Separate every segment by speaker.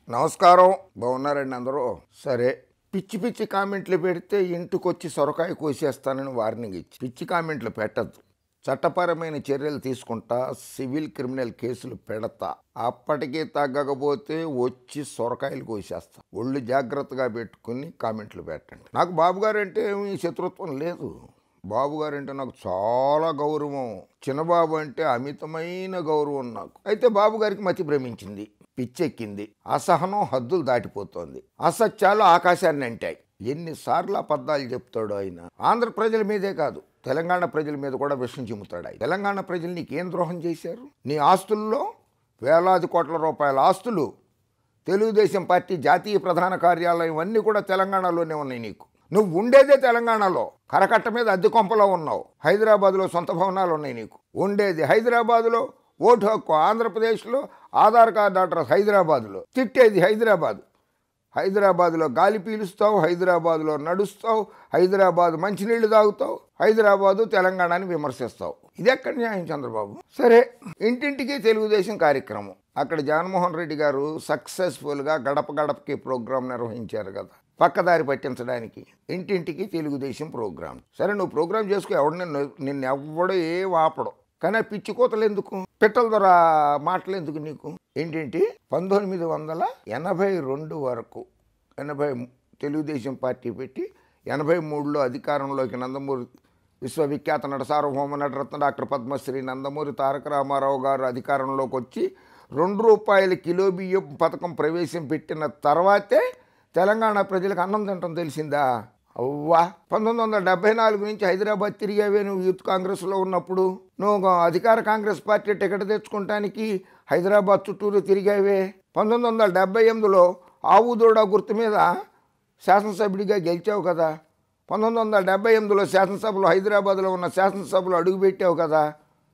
Speaker 1: నమస్కారం బాగున్నారండి అందరూ సరే పిచ్చి పిచ్చి కామెంట్లు పెడితే ఇంటికొచ్చి సొరకాయ కోసేస్తానని వార్నింగ్ ఇచ్చి పిచ్చి కామెంట్లు పెట్టద్దు చట్టపరమైన చర్యలు తీసుకుంటా సివిల్ క్రిమినల్ కేసులు పెడతా అప్పటికీ తగ్గకపోతే వచ్చి సొరకాయలు కోసేస్తా ఒళ్ళు జాగ్రత్తగా పెట్టుకుని కామెంట్లు పెట్టండి నాకు బాబు గారు అంటే ఏమీ శత్రుత్వం లేదు బాబు గారు అంటే నాకు చాలా గౌరవం చిన్నబాబు అంటే అమితమైన గౌరవం నాకు అయితే బాబు గారికి మతి భ్రమించింది పిచ్చెక్కింది అసహనం హద్దులు దాటిపోతోంది అసత్యాలు ఆకాశాన్ని అంటాయి ఎన్నిసార్లు అబద్ధాలు చెప్తాడు ఆయన ఆంధ్ర ప్రజల మీదే కాదు తెలంగాణ ప్రజల మీద కూడా విషం చిమ్ముతాడు ఆయన తెలంగాణ ప్రజలు నీకు ఏం ద్రోహం చేశారు నీ ఆస్తుల్లో వేలాది కోట్ల రూపాయల ఆస్తులు తెలుగుదేశం పార్టీ జాతీయ ప్రధాన కార్యాలయం అన్నీ కూడా తెలంగాణలోనే ఉన్నాయి నీకు నువ్వు ఉండేదే తెలంగాణలో కరకట్ట మీద అద్దె కొంపలో ఉన్నావు హైదరాబాద్లో సొంత భవనాలు ఉన్నాయి నీకు ఉండేది హైదరాబాద్లో ఓటు హక్కు ఆంధ్రప్రదేశ్లో ఆధార్ కార్డు అడ్రస్ హైదరాబాద్లో తిట్టేది హైదరాబాద్ హైదరాబాద్లో గాలి పీలుస్తావు హైదరాబాద్లో నడుస్తావు హైదరాబాద్ మంచినీళ్లు తాగుతావు హైదరాబాదు తెలంగాణని విమర్శిస్తావు ఇది ఎక్కడ న్యాయం చంద్రబాబు సరే ఇంటింటికి తెలుగుదేశం కార్యక్రమం అక్కడ జగన్మోహన్ రెడ్డి గారు సక్సెస్ఫుల్గా గడప గడపకి ప్రోగ్రాం నిర్వహించారు కదా పక్కదారి పట్టించడానికి ఇంటింటికి తెలుగుదేశం ప్రోగ్రాం సరే నువ్వు ప్రోగ్రాం చేసుకో ఎవడు నిన్ను నిన్ను ఎవ్వడు ఏ వాపడు కానీ ఆ పిచ్చి కోతలు ఎందుకు పిట్టల ద్వారా మాటలు ఎందుకు నీకు ఏంటంటే పంతొమ్మిది వందల ఎనభై రెండు వరకు ఎనభై తెలుగుదేశం పార్టీ పెట్టి ఎనభై మూడులో అధికారంలోకి నందమూరి విశ్వవిఖ్యాత నట సార్వభౌమ నటరత్న డాక్టర్ పద్మశ్రీ నందమూరి తారక రామారావు గారు అధికారంలోకి వచ్చి రెండు రూపాయల కిలో బియ్యం పథకం ప్రవేశం పెట్టిన తర్వాతే తెలంగాణ ప్రజలకు అన్నం తింటం తెలిసిందా అవ్వా పంతొమ్మిది వందల డెబ్బై నాలుగు నుంచి హైదరాబాద్ తిరిగావే నువ్వు యూత్ కాంగ్రెస్లో ఉన్నప్పుడు నువ్వు అధికార కాంగ్రెస్ పార్టీ టికెట్ తెచ్చుకోవటానికి హైదరాబాద్ చుట్టూరు తిరిగావే పంతొమ్మిది వందల డెబ్బై ఎనిమిదిలో ఆవుదోడ గుర్తు మీద శాసనసభ్యుడిగా గెలిచావు కదా పంతొమ్మిది వందల డెబ్బై ఎనిమిదిలో శాసనసభలో హైదరాబాద్లో ఉన్న శాసనసభలో అడుగుపెట్టావు కదా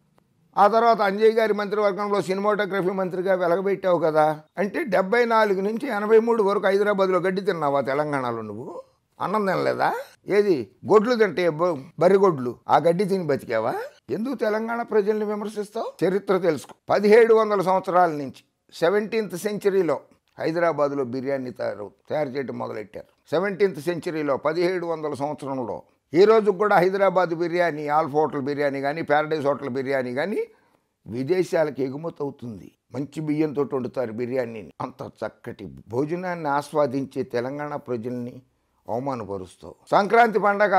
Speaker 1: ఆ తర్వాత అంజయ్ గారి మంత్రివర్గంలో సినిమాటోగ్రఫీ మంత్రిగా వెలగబెట్టావు కదా అంటే డెబ్బై నాలుగు నుంచి ఎనభై మూడు వరకు హైదరాబాద్లో గడ్డి తిన్నావా తెలంగాణలో నువ్వు అన్నం తినలేదా ఏది గొడ్లు తింటే బ- బర్రె గొడ్లు ఆ గడ్డి తిని బతికావా ఎందుకు తెలంగాణ ప్రజల్ని విమర్శిస్తావు చరిత్ర తెలుసుకో పదిహేడు వందల సంవత్సరాల నుంచి సెవెంటీన్త్ సెంచరీలో హైదరాబాద్లో బిర్యానీ తయారు తయారు చేయడం మొదలెట్టారు సెవెంటీన్త్ సెంచరీలో పదిహేడు వందల సంవత్సరంలో ఈ రోజు కూడా హైదరాబాద్ బిర్యానీ ఆల్ఫ్ హోటల్ బిర్యానీ కానీ ప్యారడైజ్ హోటల్ బిర్యానీ కానీ విదేశాలకు ఎగుమతి అవుతుంది మంచి బియ్యంతో వండుతారు బిర్యానీని అంత చక్కటి భోజనాన్ని ఆస్వాదించే తెలంగాణ ప్రజల్ని అవమానపరుస్తావు సంక్రాంతి పండగ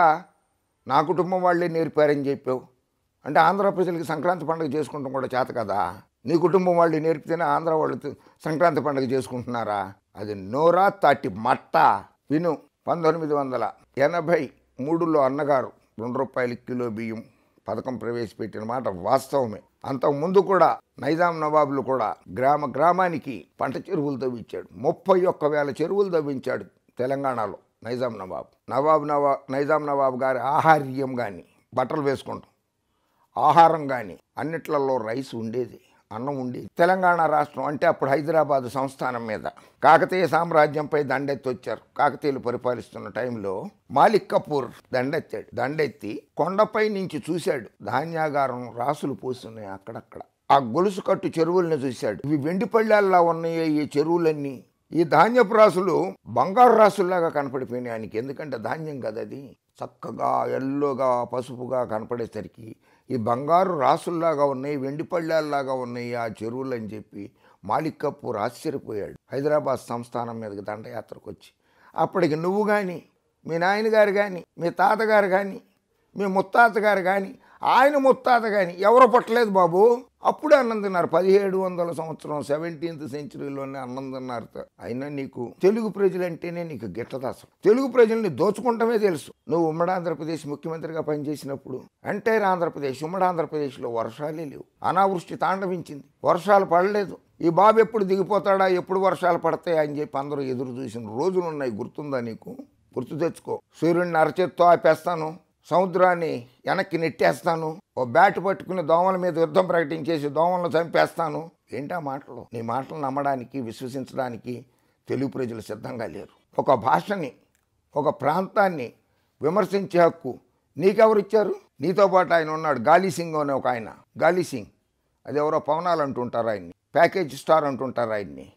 Speaker 1: నా కుటుంబం వాళ్ళే నేర్పారని చెప్పావు అంటే ఆంధ్ర ప్రజలకి సంక్రాంతి పండుగ చేసుకుంటాం కూడా చేత కదా నీ కుటుంబం వాళ్ళు నేర్పితేనే ఆంధ్ర వాళ్ళు త- సంక్రాంతి పండుగ చేసుకుంటున్నారా అది నోరా తాటి మట్ట విను పంతొమ్మిది వందల ఎనభై మూడులో అన్నగారు రెండు రూపాయల కిలో బియ్యం పథకం ప్రవేశపెట్టిన మాట వాస్తవమే అంతకు ముందు కూడా నైజాం నవాబులు కూడా గ్రామ గ్రామానికి పంట చెరువులు తవ్వించాడు ముప్పై ఒక్క వేల చెరువులు తవ్వించాడు తెలంగాణలో నైజాం నవాబ్ నవాబ్ నవా నైజాం నవాబ్ గారి ఆహార్యం కానీ బట్టలు వేసుకుంటాం ఆహారం కానీ అన్నిట్లలో రైస్ ఉండేది అన్నం ఉండేది తెలంగాణ రాష్ట్రం అంటే అప్పుడు హైదరాబాద్ సంస్థానం మీద కాకతీయ సామ్రాజ్యంపై దండెత్తి వచ్చారు కాకతీయులు పరిపాలిస్తున్న టైంలో మాలిక్ కపూర్ దండెత్తాడు దండెత్తి కొండపై నుంచి చూశాడు ధాన్యాగారం రాసులు పోస్తున్నాయి అక్కడక్కడ ఆ గొలుసు కట్టు చెరువుల్ని చూశాడు ఇవి వెండి పళ్ళాల్లా ఉన్నాయి ఈ చెరువులన్నీ ఈ ధాన్యపు రాసులు బంగారు రాసుల్లాగా కనపడిపోయినాయి ఆయనకి ఎందుకంటే ధాన్యం కదా అది చక్కగా ఎల్లోగా పసుపుగా కనపడేసరికి ఈ బంగారు రాసుల్లాగా ఉన్నాయి వెండి పళ్ళాల్లాగా ఉన్నాయి ఆ చెరువులు అని చెప్పి మాలిక్ కపూర్ ఆశ్చర్యపోయాడు హైదరాబాద్ సంస్థానం మీదకి దండయాత్రకు వచ్చి అప్పటికి నువ్వు కానీ మీ నాయనగారు కానీ మీ తాతగారు కానీ మీ ముత్తాత గారు కానీ ఆయన ముత్తాత కానీ ఎవరు పట్టలేదు బాబు అప్పుడే అన్నం తిన్నారు పదిహేడు వందల సంవత్సరం సెవెంటీన్త్ సెంచురీలోనే అన్నం తిన్నారు అయినా నీకు తెలుగు ప్రజలంటేనే నీకు గిట్టదు అసలు తెలుగు ప్రజల్ని దోచుకుంటమే తెలుసు నువ్వు ఉమ్మడి ఆంధ్రప్రదేశ్ ముఖ్యమంత్రిగా పనిచేసినప్పుడు ఎంటైర్ ఆంధ్రప్రదేశ్ ఉమ్మడి ఆంధ్రప్రదేశ్లో వర్షాలే లేవు అనావృష్టి తాండవించింది వర్షాలు పడలేదు ఈ బాబు ఎప్పుడు దిగిపోతాడా ఎప్పుడు వర్షాలు పడతాయా అని చెప్పి అందరూ ఎదురు చూసిన రోజులు ఉన్నాయి గుర్తుందా నీకు గుర్తు తెచ్చుకో సూర్యుడిని అరచేత్తో ఆపేస్తాను సముద్రాన్ని వెనక్కి నెట్టేస్తాను ఓ బ్యాట్ పట్టుకుని దోమల మీద యుద్ధం ప్రకటించేసి దోమలను చంపేస్తాను ఏంటా మాటలు నీ మాటలు నమ్మడానికి విశ్వసించడానికి తెలుగు ప్రజలు సిద్ధంగా లేరు ఒక భాషని ఒక ప్రాంతాన్ని విమర్శించే హక్కు నీకెవరు ఇచ్చారు నీతో పాటు ఆయన ఉన్నాడు గాలి సింగ్ అనే ఒక ఆయన గాలి సింగ్ అది ఎవరో పవనాలు అంటుంటారు ఆయన్ని ప్యాకేజ్ స్టార్ అంటుంటారు ఆయన్ని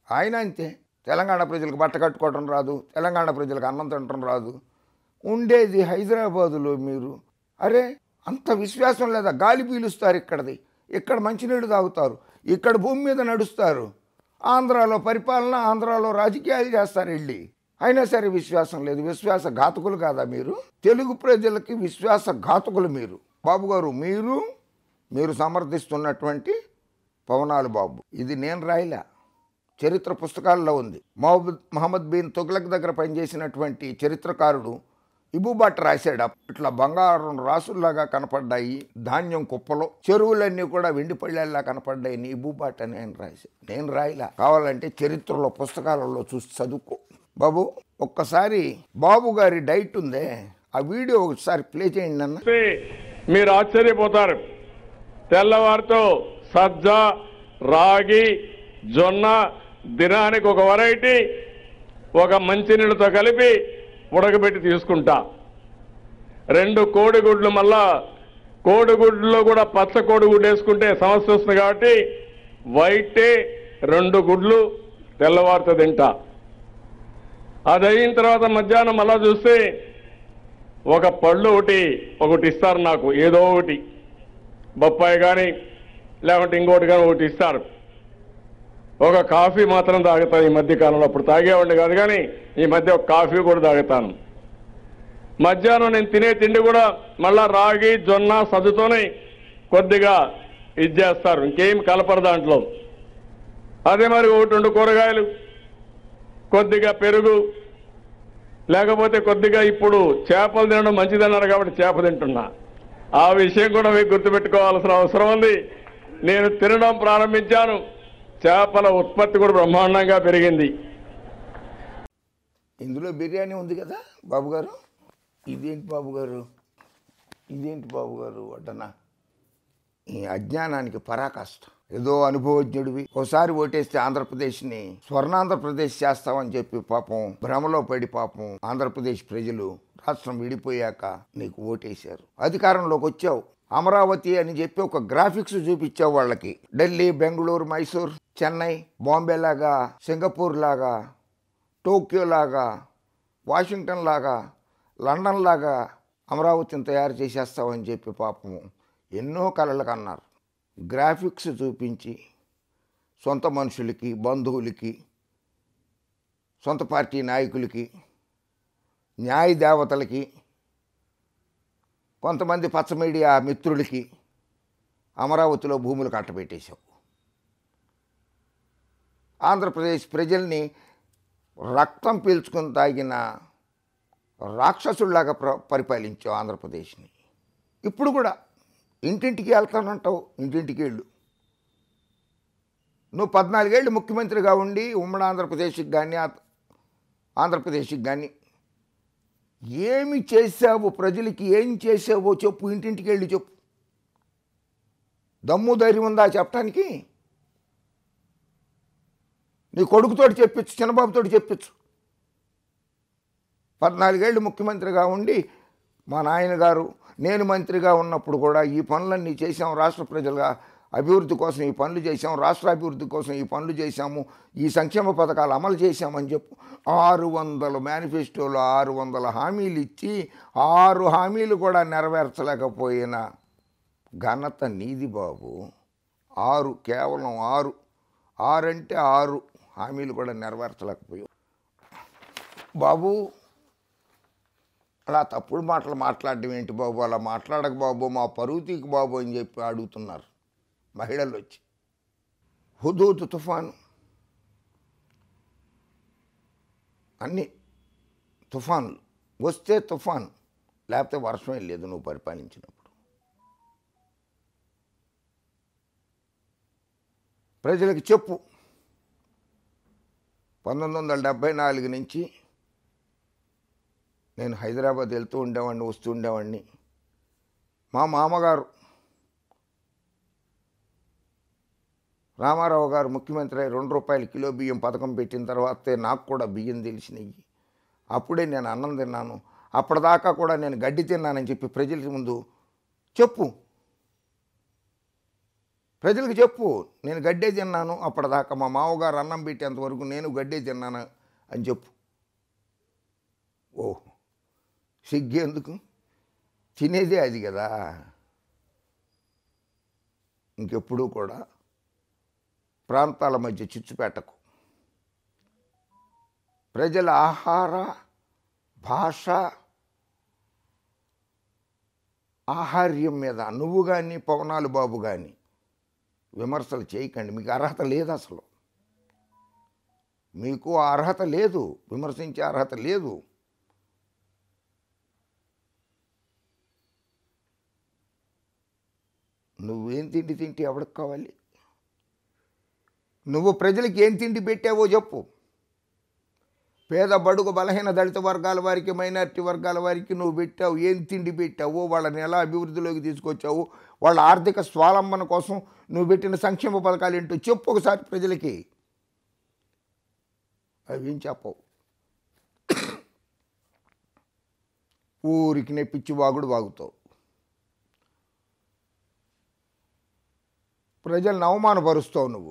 Speaker 1: ఆయన అంతే తెలంగాణ ప్రజలకు బట్ట కట్టుకోవడం రాదు తెలంగాణ ప్రజలకు అన్నం తినటం రాదు ఉండేది హైదరాబాదులో మీరు అరే అంత విశ్వాసం లేదా గాలి పీలుస్తారు ఇక్కడది ఇక్కడ మంచినీళ్ళు తాగుతారు ఇక్కడ భూమి మీద నడుస్తారు ఆంధ్రాలో పరిపాలన ఆంధ్రాలో రాజకీయాలు చేస్తారు వెళ్ళి అయినా సరే విశ్వాసం లేదు విశ్వాస ఘాతకులు కాదా మీరు తెలుగు ప్రజలకి విశ్వాస ఘాతకులు మీరు బాబు గారు మీరు మీరు సమర్థిస్తున్నటువంటి పవనాలు బాబు ఇది నేను రాయలే చరిత్ర పుస్తకాల్లో ఉంది మహబూద్ మహమ్మద్ బిన్ తుగ్లక్ దగ్గర పనిచేసినటువంటి చరిత్రకారుడు ఇబుబాట్ రాశాడు అప్- ఇట్లా బంగారం రాసుల్లాగా కనపడ్డాయి ధాన్యం కుప్పలో చెరువులన్నీ కూడా వెండి పళ్ళేలా కనపడ్డాయి నీ ఇబుబాట్ అని ఆయన రాశాడు నేను రాయలా కావాలంటే చరిత్రలో పుస్తకాలలో చూసి చదువుకో బాబు ఒక్కసారి బాబు గారి డైట్ ఉందే ఆ వీడియో ఒకసారి ప్లే చేయండి అన్న
Speaker 2: చూస్తే మీరు ఆశ్చర్యపోతారు తెల్లవారితో సజ్జ రాగి జొన్న దినానికి ఒక వెరైటీ ఒక మంచినీళ్ళతో కలిపి ఉడకబెట్టి తీసుకుంటా రెండు కోడిగుడ్లు మళ్ళా కోడిగుడ్లో కూడా పచ్చ కోడిగుడ్డు వేసుకుంటే సమస్య వస్తుంది కాబట్టి వైటే రెండు గుడ్లు తెల్లవారితో తింటా అది అయిన తర్వాత మధ్యాహ్నం మళ్ళా చూస్తే ఒక పళ్ళు ఒకటి ఒకటి ఇస్తారు నాకు ఏదో ఒకటి బొప్పాయి కానీ లేకుంటే ఇంకోటి కానీ ఒకటి ఇస్తారు ఒక కాఫీ మాత్రం తాగుతాను ఈ మధ్య కాలంలో అప్పుడు తాగేవాడిని కాదు కానీ ఈ మధ్య ఒక కాఫీ కూడా తాగుతాను మధ్యాహ్నం నేను తినే తిండి కూడా మళ్ళా రాగి జొన్న సజ్జతోనే కొద్దిగా ఇది చేస్తారు ఇంకేం కలపరు దాంట్లో అదే మరి ఒకటి రెండు కూరగాయలు కొద్దిగా పెరుగు లేకపోతే కొద్దిగా ఇప్పుడు చేపలు తినడం మంచిదన్నారు కాబట్టి చేప తింటున్నా ఆ విషయం కూడా మీకు గుర్తుపెట్టుకోవాల్సిన అవసరం ఉంది నేను తినడం ప్రారంభించాను చేపల ఉత్పత్తి కూడా బ్రహ్మాండంగా పెరిగింది
Speaker 1: ఇందులో బిర్యానీ ఉంది కదా బాబు గారు ఇదేంటి బాబు గారు ఇదేంటి బాబు గారు అడ్డనా ఈ అజ్ఞానానికి పరాకాష్ట ఏదో అనుభవజ్ఞుడివి ఒకసారి ఓటేస్తే ఆంధ్రప్రదేశ్ని స్వర్ణాంధ్రప్రదేశ్ చేస్తామని చెప్పి పాపం భ్రమలో పడి పాపం ఆంధ్రప్రదేశ్ ప్రజలు రాష్ట్రం విడిపోయాక నీకు ఓటేశారు అధికారంలోకి వచ్చావు అమరావతి అని చెప్పి ఒక గ్రాఫిక్స్ చూపించావు వాళ్ళకి ఢిల్లీ బెంగళూరు మైసూర్ చెన్నై బాంబే లాగా సింగపూర్ లాగా టోక్యో లాగా వాషింగ్టన్ లాగా లండన్ లాగా అమరావతిని తయారు చేసేస్తామని చెప్పి పాపం ఎన్నో కలలకు అన్నారు గ్రాఫిక్స్ చూపించి సొంత మనుషులకి బంధువులకి సొంత పార్టీ నాయకులకి న్యాయ దేవతలకి కొంతమంది పచ్చ మీడియా మిత్రులకి అమరావతిలో భూములు కట్టబెట్టేశావు ఆంధ్రప్రదేశ్ ప్రజల్ని రక్తం పీల్చుకుని తాగిన రాక్షసుల్లాగా ప్ర పరిపాలించావు ఆంధ్రప్రదేశ్ని ఇప్పుడు కూడా ఇంటింటికి వెళ్తానంటావు ఇంటింటికి వెళ్ళు నువ్వు పద్నాలుగేళ్ళు ముఖ్యమంత్రిగా ఉండి ఉమ్మడి ఆంధ్రప్రదేశ్కి కానీ ఆ- ఆంధ్రప్రదేశ్కి కానీ ఏమి చేసావు ప్రజలకి ఏం చేసావో చెప్పు ఇంటింటికి వెళ్ళి చెప్పు దమ్ము ధైర్యం ఉందా చెప్పడానికి నీ కొడుకుతోటి చెప్పించు చిన్నబాబుతోటి చెప్పించు పద్నాలుగేళ్ళు ముఖ్యమంత్రిగా ఉండి మా నాయనగారు నేను మంత్రిగా ఉన్నప్పుడు కూడా ఈ పనులన్నీ చేశాం రాష్ట్ర ప్రజలుగా అభివృద్ధి కోసం ఈ పనులు చేశాం రాష్ట్ర అభివృద్ధి కోసం ఈ పనులు చేశాము ఈ సంక్షేమ పథకాలు అమలు చేశామని చెప్పు ఆరు వందల మేనిఫెస్టోలో ఆరు వందల హామీలు ఇచ్చి ఆరు హామీలు కూడా నెరవేర్చలేకపోయిన ఘనత నీది బాబు ఆరు కేవలం ఆరు ఆరంటే ఆరు హామీలు కూడా నెరవేర్చలేకపోయావు బాబు అలా తప్పుడు మాటలు మాట్లాడడం ఏంటి బాబు అలా మాట్లాడక బాబు మా పరువు తీకు బాబు అని చెప్పి అడుగుతున్నారు మహిళలు వచ్చి హుదూద్ తుఫాను అన్ని తుఫాన్లు వస్తే తుఫాన్ లేకపోతే వర్షమే లేదు నువ్వు పరిపాలించినప్పుడు ప్రజలకు చెప్పు పంతొమ్మిది వందల డెబ్భై నాలుగు నుంచి నేను హైదరాబాద్ వెళ్తూ ఉండేవాడిని వస్తూ ఉండేవాడిని మా మామగారు రామారావు గారు ముఖ్యమంత్రి అయి రెండు రూపాయల కిలో బియ్యం పథకం పెట్టిన తర్వాతే నాకు కూడా బియ్యం తెలిసినాయి అప్పుడే నేను అన్నం తిన్నాను అప్పటిదాకా కూడా నేను గడ్డి తిన్నానని చెప్పి ప్రజల ముందు చెప్పు ప్రజలకు చెప్పు నేను గడ్డే తిన్నాను అప్పటిదాకా మా మామగారు అన్నం పెట్టేంత వరకు నేను గడ్డే తిన్నాను అని చెప్పు ఓ సిగ్గేందుకు తినేదే అది కదా ఇంకెప్పుడూ కూడా ప్రాంతాల మధ్య చిచ్చు పెట్టకు ప్రజల ఆహార భాష ఆహార్యం మీద నువ్వు కానీ పవనాలు బాబు కానీ విమర్శలు చేయకండి మీకు అర్హత లేదు అసలు మీకు ఆ అర్హత లేదు విమర్శించే అర్హత లేదు నువ్వేం తిండి తింటే ఎవరికి కావాలి నువ్వు ప్రజలకు ఏం తిండి పెట్టావో చెప్పు పేద బడుగు బలహీన దళిత వర్గాల వారికి మైనారిటీ వర్గాల వారికి నువ్వు పెట్టావు ఏం తిండి పెట్టావు వాళ్ళని ఎలా అభివృద్ధిలోకి తీసుకొచ్చావు వాళ్ళ ఆర్థిక స్వాలంబన కోసం నువ్వు పెట్టిన సంక్షేమ పథకాలు ఏంటో చెప్పు ఒకసారి ప్రజలకి అవి ఏం చెప్పవు ఊరికి నెప్పించి వాగుడు వాగుతావు ప్రజలను అవమానపరుస్తావు నువ్వు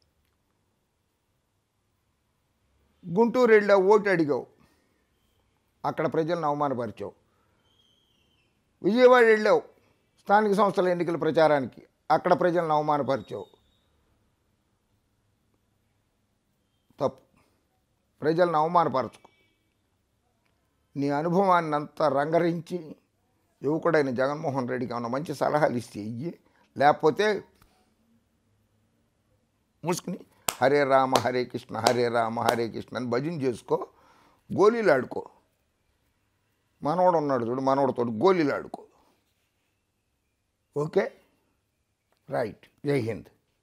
Speaker 1: గుంటూరు వెళ్ళావు ఓటు అడిగావు అక్కడ ప్రజలను అవమానపరిచావు విజయవాడ వెళ్ళావు స్థానిక సంస్థల ఎన్నికల ప్రచారానికి అక్కడ ప్రజలను అవమానపరిచావు తప్పు ప్రజలను అవమానపరచుకో నీ అనుభవాన్ని అంతా రంగరించి యువకుడైన జగన్మోహన్ రెడ్డికి ఏమైనా మంచి సలహాలు ఇస్తే ఇయ్యి లేకపోతే మూసుకుని హరే రామ హరే కృష్ణ హరే రామ హరే కృష్ణ అని భజన చేసుకో గోళీలు ఆడుకో మనవడు ఉన్నాడు చూడు మనవడితో గోళీలు ఆడుకో ఓకే రైట్ జై హింద్